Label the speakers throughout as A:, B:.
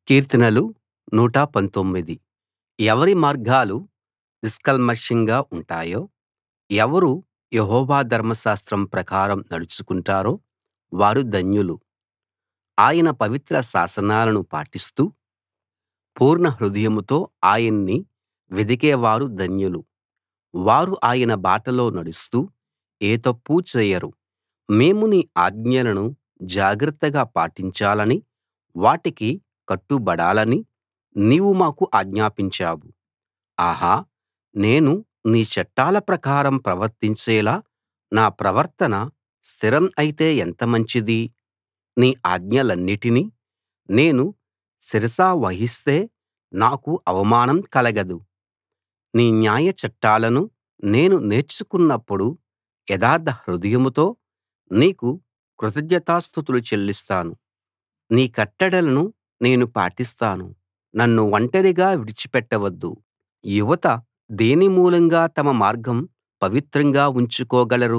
A: కీర్తనలు 119 ఎవరి మార్గాలు నిష్కల్మషంగా ఉంటాయో ఎవరు యెహోవా ధర్మశాస్త్రం ప్రకారం నడుచుకుంటారో వారు ధన్యులు ఆయన పవిత్ర శాసనాలను పాటిస్తూ పూర్ణ హృదయంతో ఆయన్ని వెదికేవారు ధన్యులు వారు ఆయన బాటలో నడుస్తూ ఏ తప్పూ చేయరు మేము నీ ఆజ్ఞలను జాగ్రత్తగా పాటించాలని వాటికి కట్టుబడాలని నీవు మాకు ఆజ్ఞాపించావు ఆహా నేను నీ చట్టాల ప్రకారం ప్రవర్తించేలా నా ప్రవర్తన స్థిరం అయితే ఎంత మంచిది నీ ఆజ్ఞలన్నిటినీ నేను శిరసావహిస్తే నాకు అవమానం కలగదు నీ న్యాయ చట్టాలను నేను నేర్చుకున్నప్పుడు యథార్థ హృదయంతో నీకు కృతజ్ఞతాస్తుతులు చెల్లిస్తాను నీ కట్టడలను నేను పాటిస్తాను నన్ను ఒంటరిగా విడిచిపెట్టవద్దు యువత దేని మూలంగా తమ మార్గం పవిత్రంగా ఉంచుకోగలరు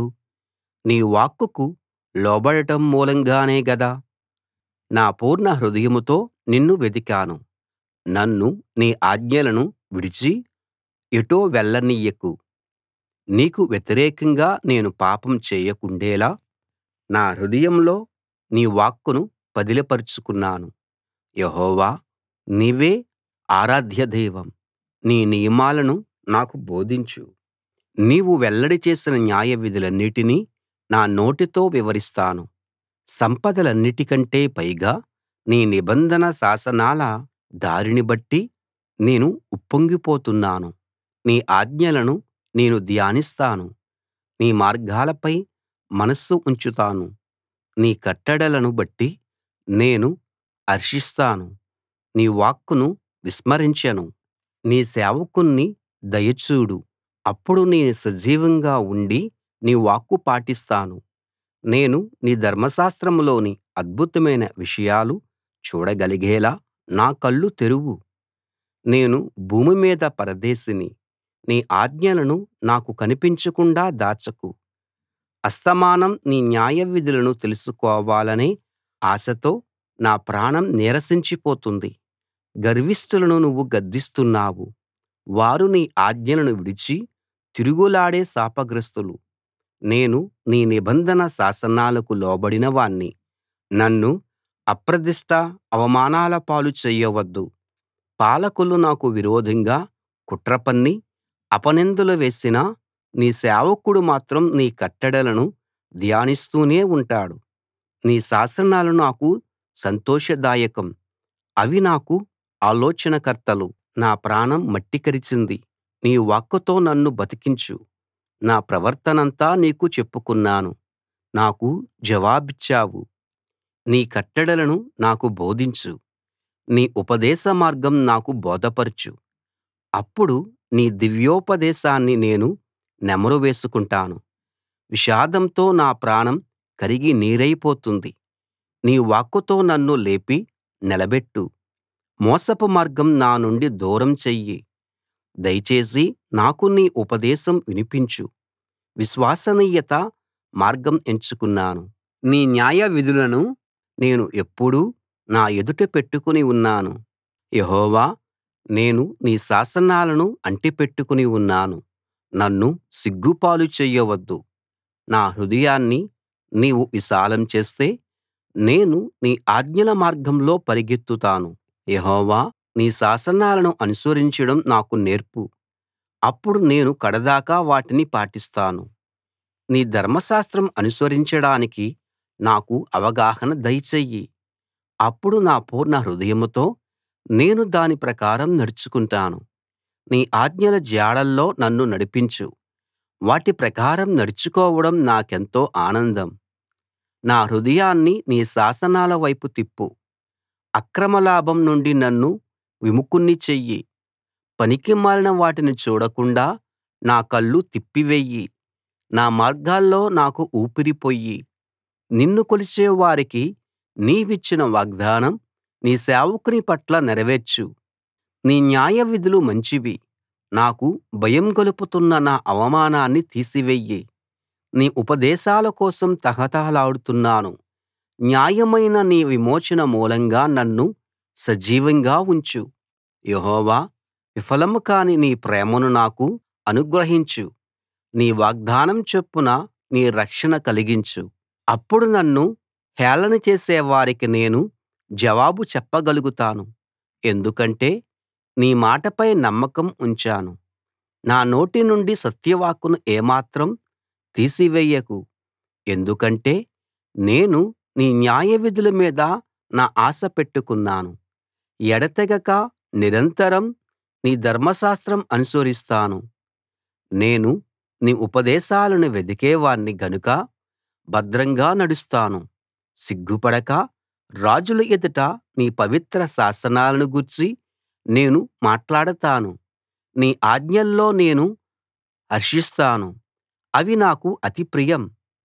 A: నీ వాక్కుకు లోబడటం మూలంగానే గదా నా పూర్ణ హృదయంతో నిన్ను వెదికాను నన్ను నీ ఆజ్ఞలను విడిచి ఎటో వెళ్ళనియ్యకు నీకు వ్యతిరేకంగా నేను పాపం చేయకుండేలా నా హృదయంలో నీ వాక్కును పదిలపరచుకున్నాను యెహోవా నీవే ఆరాధ్య దైవం నీ నియమాలను నాకు బోధించు నీవు వెల్లడి చేసిన న్యాయవిధులన్నిటినీ నా నోటితో వివరిస్తాను సంపదలన్నిటికంటే పైగా నీ నిబంధన శాసనాల దారిని బట్టి నేను ఉప్పొంగిపోతున్నాను నీ ఆజ్ఞలను నేను ధ్యానిస్తాను నీ మార్గాలపై మనస్సు ఉంచుతాను నీ కట్టడలను బట్టి నేను హర్షిస్తాను నీ వాక్కును విస్మరించను నీ సేవకుణ్ణి దయ చూడు అప్పుడు నేను సజీవంగా ఉండి నీ వాక్కు పాటిస్తాను నేను నీ ధర్మశాస్త్రంలోని అద్భుతమైన విషయాలు చూడగలిగేలా నా కళ్ళు తెరువు నేను భూమి మీద పరదేశిని నీ ఆజ్ఞలను నాకు కనిపించకుండా దాచకు అస్తమానం నీ న్యాయవిధులను తెలుసుకోవాలనే ఆశతో నా ప్రాణం నీరసించిపోతుంది గర్విష్ఠులను నువ్వు గద్దిస్తున్నావు వారు నీ ఆజ్ఞలను విడిచి తిరుగులాడే శాపగ్రస్తులు నేను నీ నిబంధన శాసనాలకు లోబడిన వాణ్ణి నన్ను అప్రదిష్ట అవమానాల పాలు చెయ్యవద్దు పాలకులు నాకు విరోధంగా కుట్ర పన్ని అపనిందలు వేసినా నీ సేవకుడు మాత్రం నీ కట్టడలను ధ్యానిస్తూనే ఉంటాడు నీ శాసనాలు నాకు సంతోషదాయకం అవి నాకు ఆలోచనకర్తలు నా ప్రాణం మట్టి కరిచింది నీ వాక్కుతో నన్ను బతికించు నా ప్రవర్తనంతా నీకు చెప్పుకున్నాను నాకు జవాబిచ్చావు నీ కట్టడలను నాకు బోధించు నీ ఉపదేశ మార్గం నాకు బోధపరచు అప్పుడు నీ దివ్యోపదేశాన్ని నేను నెమరు వేసుకుంటాను విషాదంతో నా ప్రాణం కరిగి నీరైపోతుంది నీ వాక్కుతో నన్ను లేపి నిలబెట్టు మోసపు మార్గం నా నుండి దూరం చెయ్యి దయచేసి నాకు నీ ఉపదేశం వినిపించు విశ్వసనీయత మార్గం ఎంచుకున్నాను నీ న్యాయవిధులను నేను ఎప్పుడూ నా ఎదుట పెట్టుకుని ఉన్నాను యెహోవా నేను నీ శాసనాలను అంటిపెట్టుకుని ఉన్నాను నన్ను సిగ్గుపాలు చెయ్యవద్దు నా హృదయాన్ని నీవు విశాలం చేస్తే నేను నీ ఆజ్ఞల మార్గంలో పరిగెత్తుతాను యెహోవా నీ శాసనాలను అనుసరించడం నాకు నేర్పు అప్పుడు నేను కడదాకా వాటిని పాటిస్తాను నీ ధర్మశాస్త్రం అనుసరించడానికి నాకు అవగాహన దయచెయ్యి అప్పుడు నా పూర్ణ హృదయంతో నేను దాని ప్రకారం నడుచుకుంటాను నీ ఆజ్ఞల జాడల్లో నన్ను నడిపించు వాటి ప్రకారం నడుచుకోవడం నాకెంతో ఆనందం నా హృదయాన్ని నీ శాసనాల వైపు తిప్పు అక్రమ లాభం నుండి నన్ను విముఖుణ్ణి చెయ్యి పనికిమాలిన వాటిని చూడకుండా నా కళ్ళు తిప్పివెయ్యి నా మార్గాల్లో నాకు ఊపిరి పొయ్యి నిన్ను కొలిచే వారికి నీవిచ్చిన వాగ్దానం నీ సేవకుని పట్ల నెరవేర్చు నీ న్యాయవిధులు మంచివి నాకు భయం గొలుపుతున్న నా అవమానాన్ని తీసివెయ్యి నీ ఉపదేశాల కోసం తహతహలాడుతున్నాను న్యాయమైన నీ విమోచన మూలంగా నన్ను సజీవంగా ఉంచు యెహోవా విఫలం కాని నీ ప్రేమను నాకు అనుగ్రహించు నీ వాగ్దానం చొప్పున నీ రక్షణ కలిగించు అప్పుడు నన్ను హేళన చేసే వారికి నేను జవాబు చెప్పగలుగుతాను ఎందుకంటే నీ మాటపై నమ్మకం ఉంచాను నా నోటి నుండి సత్యవాక్కును ఏమాత్రం తీసివేయకు ఎందుకంటే నేను నీ న్యాయవిధుల మీద నా ఆశ పెట్టుకున్నాను ఎడతెగక నిరంతరం నీ ధర్మశాస్త్రం అనుసరిస్తాను నేను నీ ఉపదేశాలను వెదికేవాణ్ణి గనుక భద్రంగా నడుస్తాను సిగ్గుపడక రాజుల ఎదుట నీ పవిత్ర శాసనాలను గూర్చి నేను మాట్లాడతాను నీ ఆజ్ఞల్లో నేను హర్షిస్తాను అవి నాకు అతి ప్రియం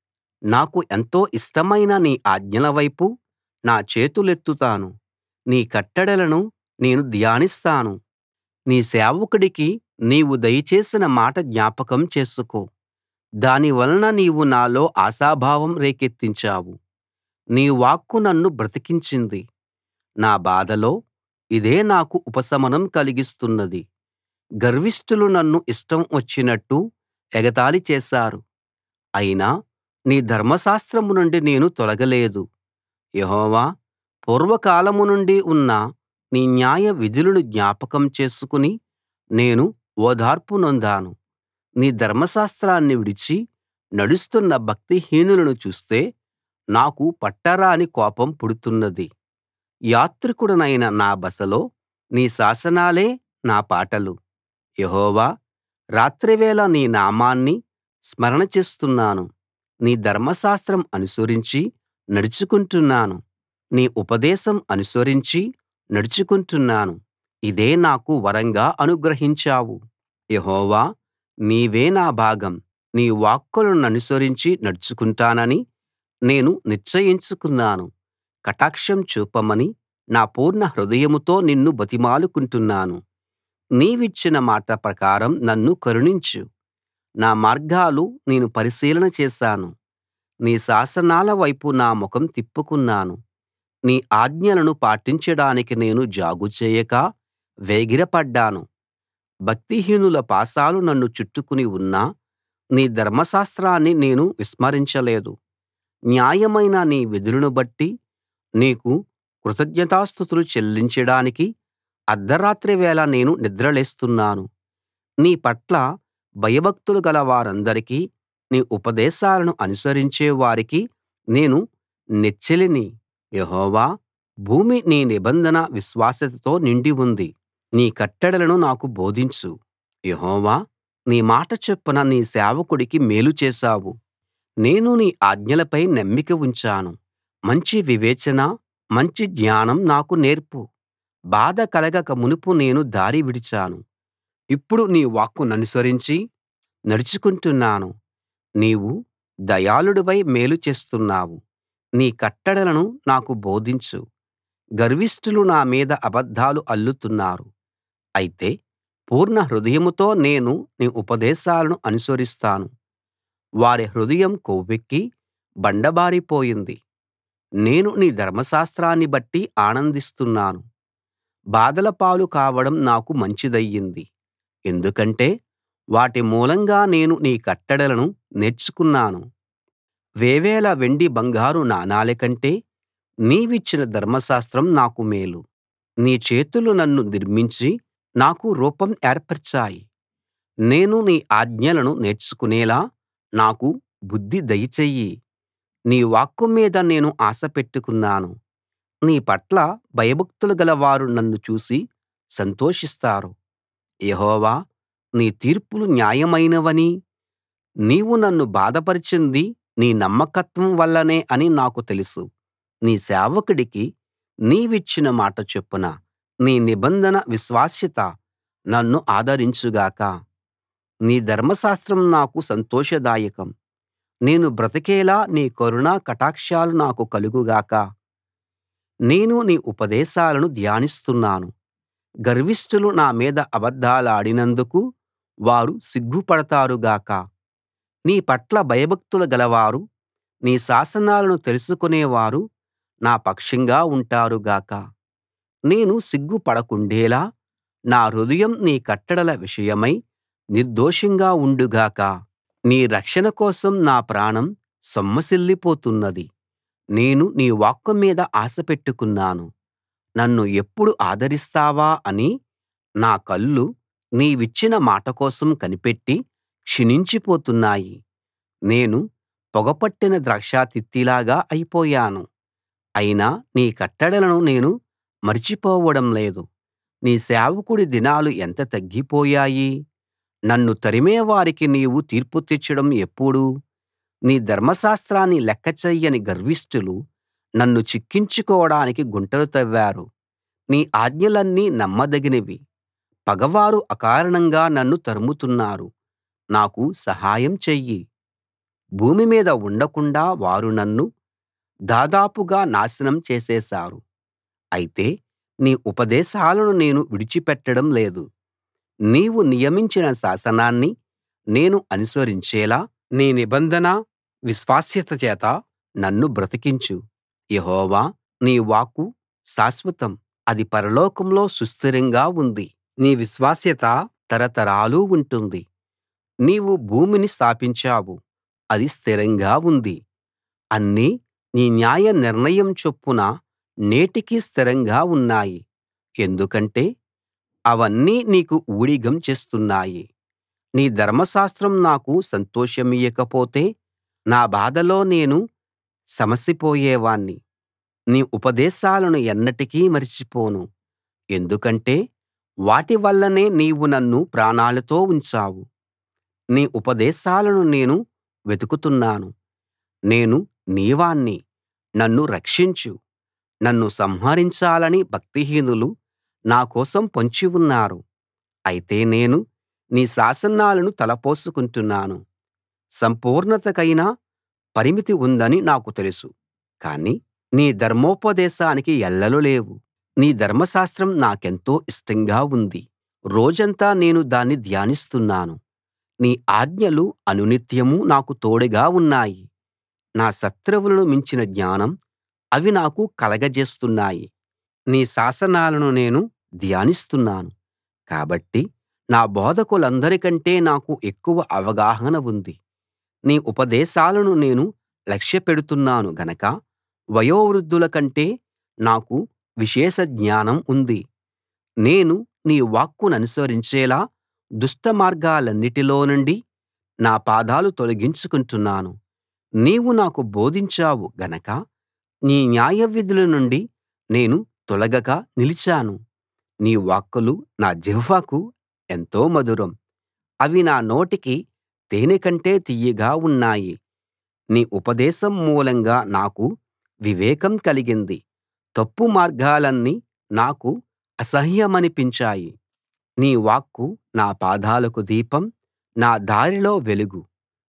A: నాకు ఎంతో ఇష్టమైన నీ ఆజ్ఞల వైపు నా చేతులెత్తుతాను నీ కట్టడలను నేను ధ్యానిస్తాను నీ సేవకుడికి నీవు దయచేసిన మాట జ్ఞాపకం చేసుకో దాని వలన నీవు నాలో ఆశాభావం రేకెత్తించావు నీ వాక్కు నన్ను బ్రతికించింది నా బాధలో ఇదే నాకు ఉపశమనం కలిగిస్తున్నది గర్విష్ఠులు నన్ను ఇష్టం వచ్చినట్టు ఎగతాళి చేశారు అయినా నీ ధర్మశాస్త్రం నుండి నేను తొలగలేదు యెహోవా పూర్వకాలం నుండి ఉన్న నీ న్యాయ విధులను జ్ఞాపకం చేసుకుని నేను ఓదార్పు నొందాను నీ ధర్మశాస్త్రాన్ని విడిచి నడుస్తున్న భక్తిహీనులను చూస్తే నాకు పట్టరాని కోపం పుడుతున్నది యాత్రికుడనైన నా బసలో నీ శాసనాలే నా పాటలు యెహోవా రాత్రివేళ నీ నామాన్ని స్మరణ చేస్తున్నాను నీ ధర్మశాస్త్రం అనుసరించి నడుచుకుంటున్నాను నీ ఉపదేశం అనుసరించి నడుచుకుంటున్నాను ఇదే నాకు వరంగా అనుగ్రహించావు యెహోవా నీవే నా భాగం నీ వాక్కులననుసరించి నడుచుకుంటానని నేను నిశ్చయించుకున్నాను కటాక్షం చూపమని నా పూర్ణ హృదయంతో నిన్ను బతిమాలుకుంటున్నాను నీవిచ్చిన మాట ప్రకారం నన్ను కరుణించు నా మార్గాలు నేను పరిశీలన చేశాను నీ శాసనాల వైపు నా ముఖం తిప్పుకున్నాను నీ ఆజ్ఞలను పాటించడానికి నేను జాగు చేయక వేగిరపడ్డాను భక్తిహీనుల పాశాలు నన్ను చుట్టుకుని ఉన్నా నీ ధర్మశాస్త్రాన్ని నేను విస్మరించలేదు న్యాయమైన నీ విధులను బట్టి నీకు కృతజ్ఞతాస్తుతులు చెల్లించడానికి అర్థరాత్రి వేళ నేను నిద్రలేస్తున్నాను నీ పట్ల భయభక్తులు గల వారందరికీ నీ ఉపదేశాలను అనుసరించే వారికి నేను నెచ్చెలిని యెహోవా భూమి నీ నిబంధన విశ్వాస్యతతో నిండి ఉంది నీ కట్టడలను నాకు బోధించు యెహోవా నీ మాట చొప్పున నీ సేవకుడికి మేలు చేశావు నేను నీ ఆజ్ఞలపై నమ్మిక ఉంచాను మంచి వివేచన మంచి జ్ఞానం నాకు నేర్పు బాధ కలగక మునుపు నేను దారి విడిచాను ఇప్పుడు నీ వాక్కుననుసరించి నడుచుకుంటున్నాను నీవు దయాళుడివై మేలు చేస్తున్నావు నీ కట్టడలను నాకు బోధించు గర్విష్ఠులు నా మీద అబద్ధాలు అల్లుతున్నారు అయితే పూర్ణ హృదయంతో నేను నీ ఉపదేశాలను అనుసరిస్తాను వారి హృదయం కొవ్వెక్కి బండబారిపోయింది నేను నీ ధర్మశాస్త్రాన్ని బట్టి ఆనందిస్తున్నాను బాధల పాలు కావడం నాకు మంచిదయ్యింది ఎందుకంటే వాటి మూలంగా నేను నీ కట్టడలను నేర్చుకున్నాను వేవేల వెండి బంగారు నాణాల కంటే నీవిచ్చిన ధర్మశాస్త్రం నాకు మేలు నీ చేతులు నన్ను నిర్మించి నాకు రూపం ఏర్పరచాయి నేను నీ ఆజ్ఞలను నేర్చుకునేలా నాకు బుద్ధి దయచెయ్యి నీ వాక్కు మీద నేను ఆశ పెట్టుకున్నాను నీ పట్ల భయభక్తులు గల వారు నన్ను చూసి సంతోషిస్తారు యెహోవా నీ తీర్పులు న్యాయమైనవనీ నీవు నన్ను బాధపరిచింది నీ నమ్మకత్వం వల్లనే అని నాకు తెలుసు నీ సేవకుడికి నీవిచ్చిన మాట చొప్పున నీ నిబంధన విశ్వాస్యత నన్ను ఆదరించు గాక నీ ధర్మశాస్త్రం నాకు సంతోషదాయకం నేను బ్రతికేలా నీ కరుణా కటాక్షాలు నాకు కలుగు గాక నేను నీ ఉపదేశాలను ధ్యానిస్తున్నాను గర్విష్ఠులు నా మీద అబద్ధాలాడినందుకు వారు సిగ్గుపడతారు గాక నీ పట్ల భయభక్తులు గలవారు నీ శాసనాలను తెలుసుకునేవారు నా పక్షంగా ఉంటారు గాక నేను సిగ్గుపడకుండేలా నా హృదయం నీ కట్టడల విషయమై నిర్దోషంగా ఉండు గాక నీ రక్షణ కోసం నా ప్రాణం సొమ్మసిల్లిపోతున్నది నేను నీ వాక్కు మీద ఆశ పెట్టుకున్నాను నన్ను ఎప్పుడు ఆదరిస్తావా అని నా కళ్ళు నీవిచ్చిన మాట కోసం కనిపెట్టి క్షీణించిపోతున్నాయి నేను పొగపట్టిన ద్రాక్షతిత్తిలాగా అయిపోయాను అయినా నీ కట్టడలను నేను మరచిపోవడం లేదు నీ సేవకుడి దినాలు ఎంత తగ్గిపోయాయి నన్ను తరిమేవారికి నీవు తీర్పు తీర్చడం ఎప్పుడు నీ ధర్మశాస్త్రాన్ని లెక్క చెయ్యని గర్విష్ఠులు నన్ను చిక్కించుకోడానికి గుంటలు తవ్వారు నీ ఆజ్ఞలన్నీ నమ్మదగినవి పగవారు అకారణంగా నన్ను తరుముతున్నారు నాకు సహాయం చెయ్యి భూమి మీద ఉండకుండాా వారు నన్ను దాదాపుగా నాశనం చేసేశారు అయితే నీ ఉపదేశాలను నేను విడిచిపెట్టడం లేదు నీవు నియమించిన శాసనాన్ని నేను అనుసరించేలా నీ నిబంధన విశ్వాస్యత చేత నన్ను బ్రతికించు యెహోవా నీ వాక్కు శాశ్వతం అది పరలోకంలో సుస్థిరంగా ఉంది నీ విశ్వాస్యత తరతరాలు ఉంటుంది నీవు భూమిని స్థాపించావు అది స్థిరంగా ఉంది అన్నీ నీ న్యాయ నిర్ణయం చొప్పున నేటికీ స్థిరంగా ఉన్నాయి ఎందుకంటే అవన్నీ నీకు ఊడిగం చేస్తున్నాయి నీ ధర్మశాస్త్రం నాకు సంతోషమియ్యకపోతే నా బాధలో నేను సమసిపోయేవాణ్ణి నీ ఉపదేశాలను ఎన్నటికీ మరచిపోను ఎందుకంటే వాటి వల్లనే నీవు నన్ను ప్రాణాలతో ఉంచావు నీ ఉపదేశాలను నేను వెతుకుతున్నాను నేను నీవాణ్ణి నన్ను రక్షించు నన్ను సంహరించాలని భక్తిహీనులు నా కోసం పొంచి ఉన్నారు అయితే నేను నీ శాసనాలను తలపోసుకుంటున్నాను సంపూర్ణతకైనా పరిమితి ఉందని నాకు తెలుసు కానీ నీ ధర్మోపదేశానికి ఎల్లలు లేవు నీ ధర్మశాస్త్రం నాకెంతో ఇష్టంగా ఉంది రోజంతా నేను దాన్ని ధ్యానిస్తున్నాను నీ ఆజ్ఞలు అనునిత్యమూ నాకు తోడుగా ఉన్నాయి నా శత్రువులను మించిన జ్ఞానం అవి నాకు కలగజేస్తున్నాయి నీ శాసనాలను నేను ధ్యానిస్తున్నాను కాబట్టి నా బోధకులందరికంటే నాకు ఎక్కువ అవగాహన ఉంది నీ ఉపదేశాలను నేను లక్ష్యపెడుతున్నాను గనక వయోవృద్ధుల కంటే నాకు విశేష జ్ఞానం ఉంది నేను నీ వాక్కుననుసరించేలా దుష్ట మార్గాలన్నిటిలో నుండి నా పాదాలు తొలగించుకుంటున్నాను నీవు నాకు బోధించావు గనక నీ న్యాయవిధుల నుండి నేను తొలగక నిలిచాను నీ వాక్కులు నా జిహ్వకు ఎంతో మధురం అవి నా నోటికి తేనె కంటే తియ్యగా ఉన్నాయి నీ ఉపదేశం మూలంగా నాకు వివేకం కలిగింది తప్పు మార్గాలన్నీ నాకు అసహ్యమనిపించాయి నీ వాక్కు నా పాదాలకు దీపం నా దారిలో వెలుగు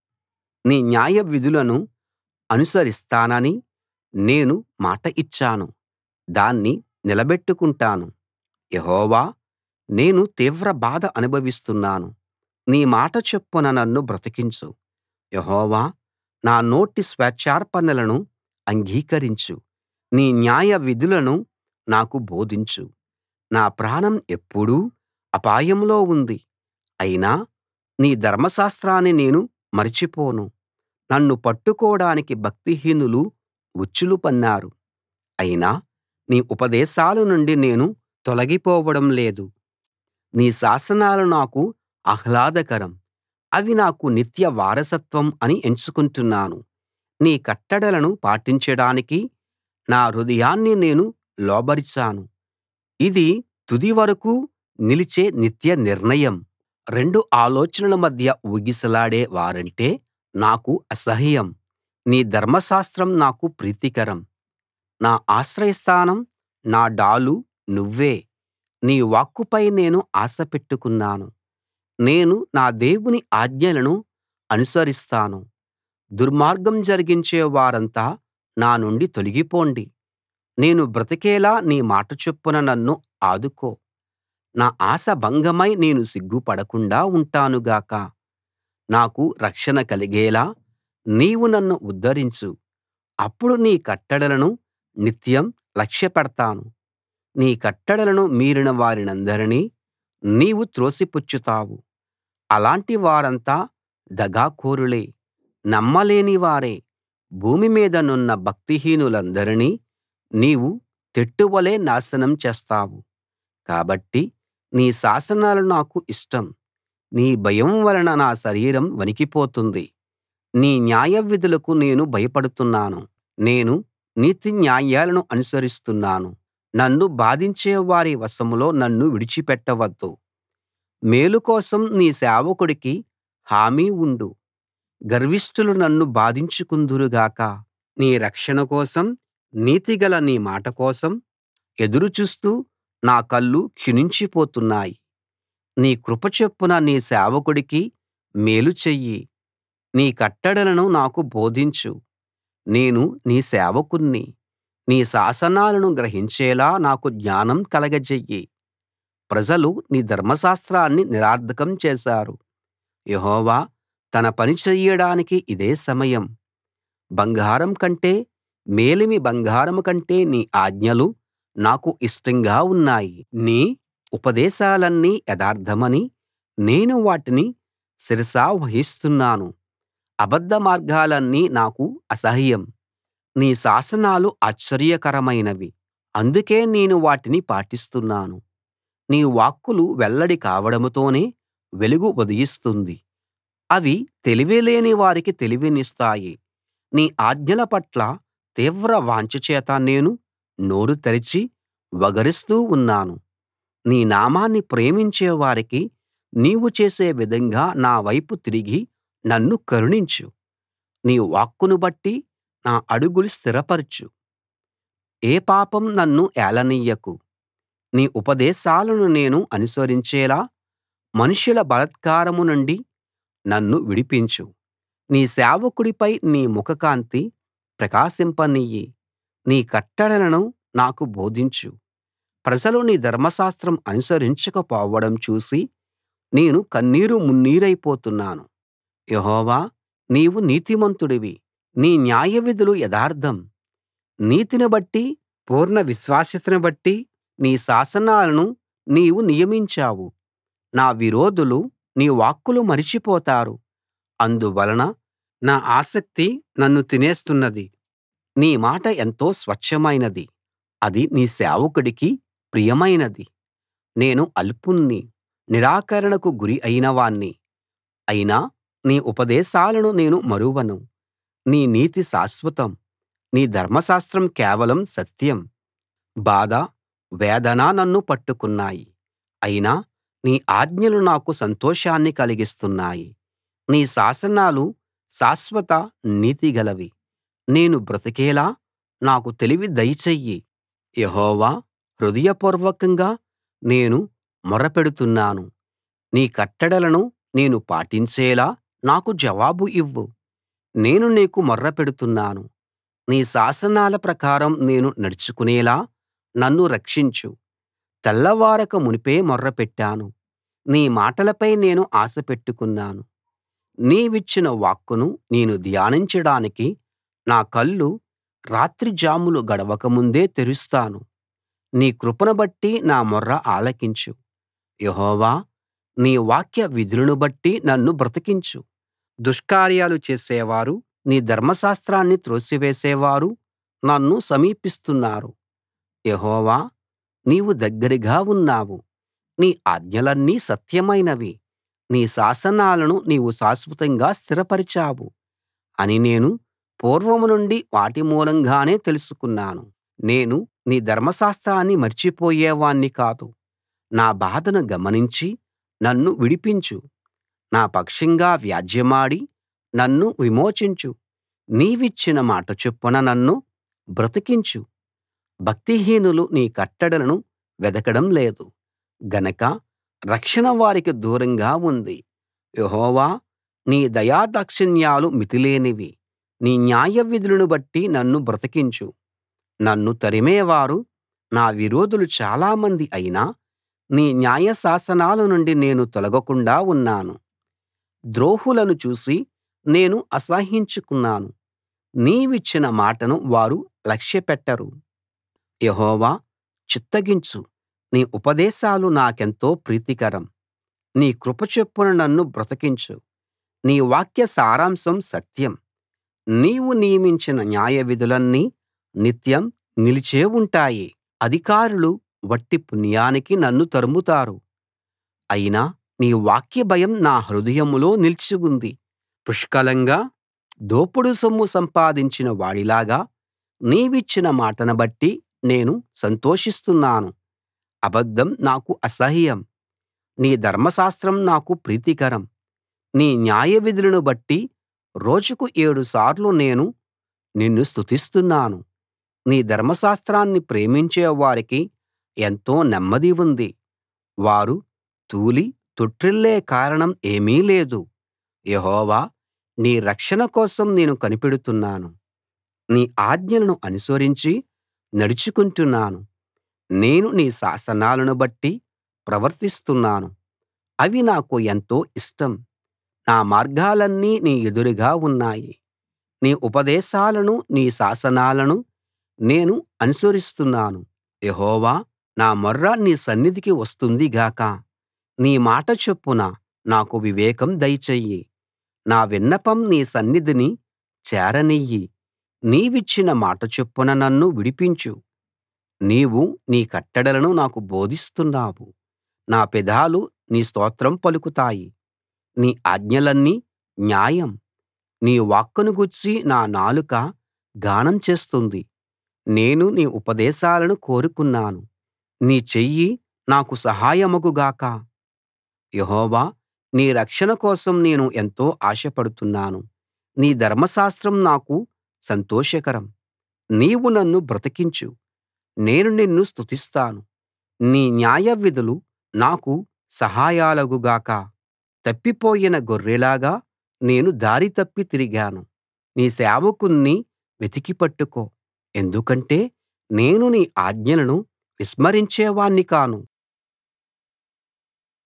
A: నీ న్యాయవిధులను అనుసరిస్తానని నేను మాట ఇచ్చాను దాన్ని నిలబెట్టుకుంటాను యెహోవా నేను తీవ్ర బాధ అనుభవిస్తున్నాను నీ మాట చొప్పున నన్ను బ్రతికించు యెహోవా నా నోటి స్వేచ్ఛార్పణలను అంగీకరించు నీ న్యాయ విధులను నాకు బోధించు నా ప్రాణం ఎప్పుడూ అపాయంలో ఉంది అయినా నీ ధర్మశాస్త్రాన్ని నేను మరచిపోను నన్ను పట్టుకోడానికి భక్తిహీనులు ఉచ్చులు పన్నారు అయినా నీ ఉపదేశాల నుండి నేను తొలగిపోవడం లేదు నీ శాసనాలు నాకు ఆహ్లాదకరం అవి నాకు నిత్య వారసత్వం అని ఎంచుకుంటున్నాను నీ కట్టడలను పాటించడానికి నా హృదయాన్ని నేను లోబరిచాను ఇది తుది వరకూ నిలిచే నిత్య నిర్ణయం రెండు ఆలోచనల మధ్య ఊగిసలాడే వారంటే నాకు అసహ్యం నీ ధర్మశాస్త్రం నాకు ప్రీతికరం నా ఆశ్రయస్థానం నా డాలు నువ్వే నీ వాక్కుపై నేను ఆశ పెట్టుకున్నాను నేను నా దేవుని ఆజ్ఞలను అనుసరిస్తాను దుర్మార్గం జరిగించే వారంతా నా నుండి తొలగిపోండి నేను బ్రతికేలా నీ మాట చొప్పున నన్ను ఆదుకో నా ఆశ భంగమై నేను సిగ్గుపడకుండా ఉంటాను గాక నాకు రక్షణ కలిగేలా నీవు నన్ను ఉద్ధరించు అప్పుడు నీ కట్టడలను నిత్యం లక్ష్యపెడతాను నీ కట్టడలను మీరిన వారినందరినీ నీవు త్రోసిపుచ్చుతావు అలాంటి వారంతా దగాకోరులే నమ్మలేని వారే భూమి మీద నున్న భక్తిహీనులందరినీ నీవు తెట్టువలే నాశనం చేస్తావు కాబట్టి నీ శాసనాలు నాకు ఇష్టం నీ భయం వలన నా శరీరం వణికిపోతుంది నీ న్యాయవిధులకు నేను భయపడుతున్నాను నేను నీతి న్యాయాలను అనుసరిస్తున్నాను నన్ను బాధించే వారి వశంలో నన్ను విడిచిపెట్టవద్దు మేలు కోసం నీ సేవకుడికి హామీ ఉండు గర్విష్ఠులు నన్ను బాధించుకుందురు గాక నీ రక్షణ కోసం నీతిగల నీ మాట కోసం ఎదురు చూస్తూ నా కళ్ళు క్షీణించిపోతున్నాయి నీ కృప చొప్పున నీ సేవకుడికి మేలు చెయ్యి నీ కట్టడలను నాకు బోధించు నేను నీ సేవకుణ్ణి నీ శాసనాలను గ్రహించేలా నాకు జ్ఞానం కలగజెయ్యి ప్రజలు నీ ధర్మశాస్త్రాన్ని నిరర్థకం చేశారు యెహోవా తన పని చెయ్యడానికి ఇదే సమయం బంగారం కంటే మేలిమి బంగారం కంటే నీ ఆజ్ఞలు నాకు ఇష్టంగా ఉన్నాయి నీ ఉపదేశాలన్నీ యథార్థమని నేను వాటిని శిరసావహిస్తున్నాను అబద్ధ మార్గాలన్నీ నాకు అసహ్యం నీ శాసనాలు ఆశ్చర్యకరమైనవి అందుకే నేను వాటిని పాటిస్తున్నాను నీ వాక్కులు వెల్లడి కావడంతోనే వెలుగు ఉదయిస్తుంది అవి తెలివిలేని వారికి తెలివినిస్తాయి నీ ఆజ్ఞల పట్ల తీవ్ర వాంఛ చేత నేను నోరు తెరిచి వగరుస్తూ ఉన్నాను నీ నామాన్ని ప్రేమించే వారికి నీవు చేసే విధంగా నా వైపు తిరిగి నన్ను కరుణించు నీ వాక్కును బట్టి నా అడుగులు స్థిరపరచు ఏ పాపం నన్ను ఏలనియ్యకు నీ ఉపదేశాలను నేను అనుసరించేలా మనుషుల బలాత్కారం నుండి నన్ను విడిపించు నీ సేవకుడిపై నీ ముఖకాంతి ప్రకాశింపనియ్యి నీ కట్టడలను నాకు బోధించు ప్రజలు నీ ధర్మశాస్త్రం అనుసరించకపోవడం చూసి నేను కన్నీరు మున్నీరైపోతున్నాను యెహోవా నీవు నీతిమంతుడివి నీ న్యాయవిధులు యథార్థం నీతిని బట్టి పూర్ణ విశ్వాస్యతను బట్టి నీ శాసనాలను నీవు నియమించావు నా విరోధులు నీ వాక్కులు మరిచిపోతారు అందువలన నా ఆసక్తి నన్ను తినేస్తున్నది నీ మాట ఎంతో స్వచ్ఛమైనది అది నీ సేవకుడికి ప్రియమైనది నేను అల్పుణ్ణి నిరాకరణకు గురి అయిన వాణ్ణి అయినా నీ ఉపదేశాలను నేను మరువను నీ నీతి శాశ్వతం నీ ధర్మశాస్త్రం కేవలం సత్యం బాధ వేదన నన్ను పట్టుకున్నాయి అయినా నీ ఆజ్ఞలు నాకు సంతోషాన్ని కలిగిస్తున్నాయి నీ శాసనాలు శాశ్వత నీతిగలవి నేను బ్రతికేలా నాకు తెలివి దయచెయ్యి యెహోవా హృదయపూర్వకంగా నేను మొర్రపెడుతున్నాను నీ కట్టడలను నేను పాటించేలా నాకు జవాబు ఇవ్వు నేను నీకు మొర్రపెడుతున్నాను నీ శాసనాల ప్రకారం నేను నడుచుకునేలా నన్ను రక్షించు తెల్లవారక మునుపే మొర్రపెట్టాను నీ మాటలపై నేను ఆశ పెట్టుకున్నాను నీవిచ్చిన వాక్కును నేను ధ్యానించడానికి నా కళ్ళు రాత్రి జాములు గడవక ముందే తెరుస్తాను నీ కృపను బట్టి నా మొర్ర ఆలకించు యెహోవా నీ వాక్య విధులను బట్టి నన్ను బ్రతికించు దుష్కార్యాలు చేసేవారు నీ ధర్మశాస్త్రాన్ని త్రోసివేసేవారు నన్ను సమీపిస్తున్నారు యెహోవా నీవు దగ్గరగా ఉన్నావు నీ ఆజ్ఞలన్నీ సత్యమైనవి నీ శాసనాలను నీవు శాశ్వతంగా స్థిరపరిచావు అని నేను పూర్వం నుండి వాటి మూలంగానే తెలుసుకున్నాను నేను నీ ధర్మశాస్త్రాన్ని మర్చిపోయేవాణ్ణి కాదు నా బాధను గమనించి నన్ను విడిపించు నా పక్షంగా వ్యాజ్యెమాడి నన్ను విమోచించు నీవిచ్చిన మాట చొప్పున నన్ను బ్రతికించు భక్తిహీనులు నీ కట్టడలను వెదకడం లేదు గనక రక్షణ వారికి దూరంగా ఉంది యెహోవా నీ దయాదాక్షిణ్యాలు మితిలేనివి నీ న్యాయవిధులను బట్టి నన్ను బ్రతికించు నన్ను తరిమేవారు నా విరోధులు చాలామంది అయినా నీ న్యాయశాసనాల నుండి నేను తొలగకుండా ఉన్నాను ద్రోహులను చూసి నేను అసహ్యించుకున్నాను నీవిచ్చిన మాటను వారు లక్ష్యపెట్టరు యెహోవా చిత్తగించు నీ ఉపదేశాలు నాకెంతో ప్రీతికరం నీ కృప చొప్పున నన్ను బ్రతికించు నీ వాక్య సారాంశం సత్యం నీవు నియమించిన న్యాయవిధులన్నీ నిత్యం నిలిచే ఉంటాయి అధికారులు వట్టి పుణ్యానికి నన్ను తరుముతారు అయినా నీ వాక్య భయం నా హృదయంలో నిలిచి ఉంది పుష్కలంగా దోపుడు సొమ్ము సంపాదించిన వాడిలాగా నీవిచ్చిన మాటను బట్టి నేను సంతోషిస్తున్నాను అబద్ధం నాకు అసహ్యం నీ ధర్మశాస్త్రం నాకు ప్రీతికరం నీ న్యాయవిధులను బట్టి రోజుకు ఏడు సార్లు నేను నిన్ను స్తుతిస్తున్నాను నీ ధర్మశాస్త్రాన్ని ప్రేమించే వారికి ఎంతో నెమ్మది ఉంది వారు తూలి తొట్రిల్లే కారణం ఏమీ లేదు యెహోవా నీ రక్షణ కోసం నేను కనిపెడుతున్నాను నీ ఆజ్ఞలను అనుసరించి నడుచుకుంటున్నాను నేను నీ శాసనాలను బట్టి ప్రవర్తిస్తున్నాను అవి నాకు ఎంతో ఇష్టం నా మార్గాలన్నీ నీ ఎదురుగా ఉన్నాయి నీ ఉపదేశాలను నీ శాసనాలను నేను అనుసరిస్తున్నాను యెహోవా నా మొర్ర నీ సన్నిధికి వస్తుంది గాక నీ మాట చొప్పున నాకు వివేకం దయచెయ్యి నా విన్నపం నీ సన్నిధిని చేరనియ్యి నీవిచ్చిన మాట చొప్పున నన్ను విడిపించు నీవు నీ కట్టడలను నాకు బోధిస్తున్నావు నా పెదాలు నీ స్తోత్రం పలుకుతాయి నీ ఆజ్ఞలన్నీ న్యాయం నీ వాక్కును గూర్చి నా నాలుక గానం చేస్తుంది నేను నీ ఉపదేశాలను కోరుకున్నాను నీ చెయ్యి నాకు సహాయమగు గాక యెహోవా నీ రక్షణ కోసం నేను ఎంతో ఆశపడుతున్నాను నీ ధర్మశాస్త్రం నాకు సంతోషకరం నీవు నన్ను బ్రతికించు నేను నిన్ను స్తుతిస్తాను నీ న్యాయవిధులు నాకు సహాయాలగు గాక తప్పిపోయిన గొర్రెలాగా నేను దారి తప్పి తిరిగాను నీ సేవకుణ్ణి వెతికి పట్టుకో ఎందుకంటే నేను నీ ఆజ్ఞలను విస్మరించేవాణ్ణి కాను